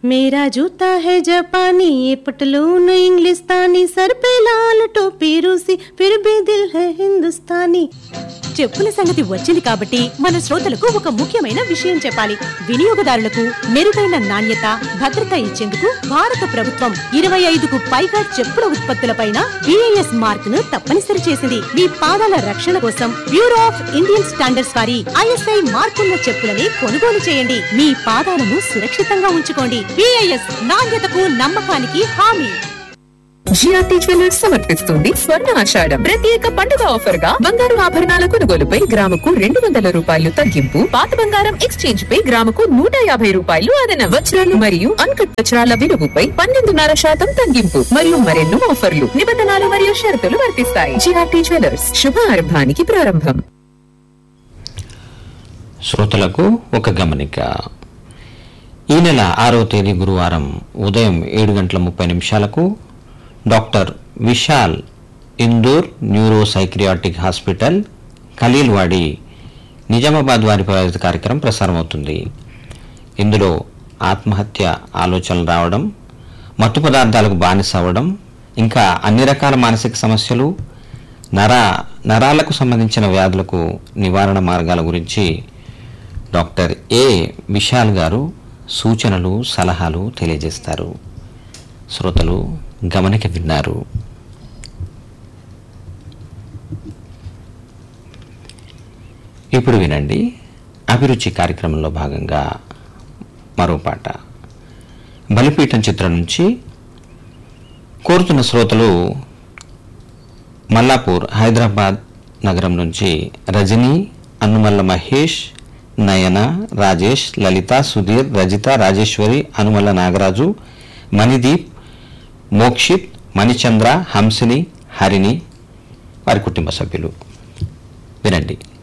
मेरा जूता है जापानी ये पटलून इंग्लिस्तानी सर पे लाल टोपी रूसी फिर भी दिल है हिंदुस्तानी చెప్పుల సంగతి వచ్చింది కాబట్టి మన శ్రోతలకు ఒక ముఖ్యమైన విషయం చెప్పాలి వినియోగదారులకు మెరుగైన నాణ్యత భద్రత ఇచ్చేందుకు భారత ప్రభుత్వం ఇరవై ఐదుకు పైగా చెప్పుల ఉత్పత్తులపైన బిఐఎస్ మార్క్ ను తప్పనిసరి చేసింది మీ పాదాల రక్షణ కోసం బ్యూరో ఆఫ్ ఇండియన్ స్టాండర్డ్స్ వారి ఐఎస్ఐ మార్కున్న చెప్పులని కొనుగోలు చేయండి మీ పాదాలను సురక్షితంగా ఉంచుకోండి బిఐఎస్ నాణ్యతకు నమ్మకానికి హామీ జిఆర్టీ జ్యువెలర్స్ సమర్పిస్తుంది స్వర్ణ ఆషాఢం ప్రత్యేక పండుగ ఆఫర్ గా బంగారు ఆభరణాల కొనుగోలుపై గ్రాముకు రెండు వందల రూపాయలు తగ్గింపు పాత బంగారం ఎక్స్చేంజ్ పై గ్రాముకు నూట యాభై రూపాయలు అదన వజ్రాలు మరియు అన్కట్ వజ్రాల విలువపై పన్నెండున్నర శాతం తగ్గింపు మరియు మరెన్నో ఆఫర్లు నిబంధనలు మరియు షరతులు వర్తిస్తాయి జిఆర్టీ జ్యువెలర్స్ శుభారంభానికి ప్రారంభం శ్రోతలకు ఒక గమనిక ఈ నెల ఆరవ తేదీ గురువారం ఉదయం ఏడు గంటల ముప్పై నిమిషాలకు doctor Vishal Indur neuro psychiatric hospital Khaleelwadi Nizamabad వారి ప్రాయోజిత కార్యక్రమం ప్రసారం అవుతుంది ఇందులో ఆత్మహత్య ఆలోచనలు రావడం మత్తు పదార్థాలకు బానిస అవ్వడం ఇంకా అన్ని రకాల మానసిక సమస్యలు నర నరాలకు సంబంధించిన వ్యాధులకు నివారణ మార్గాల గురించి డాక్టర్ ఏ విశాల్ గారు సూచనలు సలహాలు తెలియజేస్తారు శ్రోతలు గమనిక విన్నారు ఇప్పుడు వినండి అభిరుచి కార్యక్రమంలో భాగంగా మరో పాట బలిపీఠం చిత్రం నుంచి కోరుతున్న శ్రోతలు మల్లాపూర్ హైదరాబాద్ నగరం నుంచి రజని అనుమల్ల మహేష్ నయన రాజేష్ లలిత సుధీర్ రజిత రాజేశ్వరి అనుమల్ల నాగరాజు మణిదీప్ మోక్షిత్ మణిచంద్ర హంసిని హరిణి వారి కుటుంబ సభ్యులు వినండి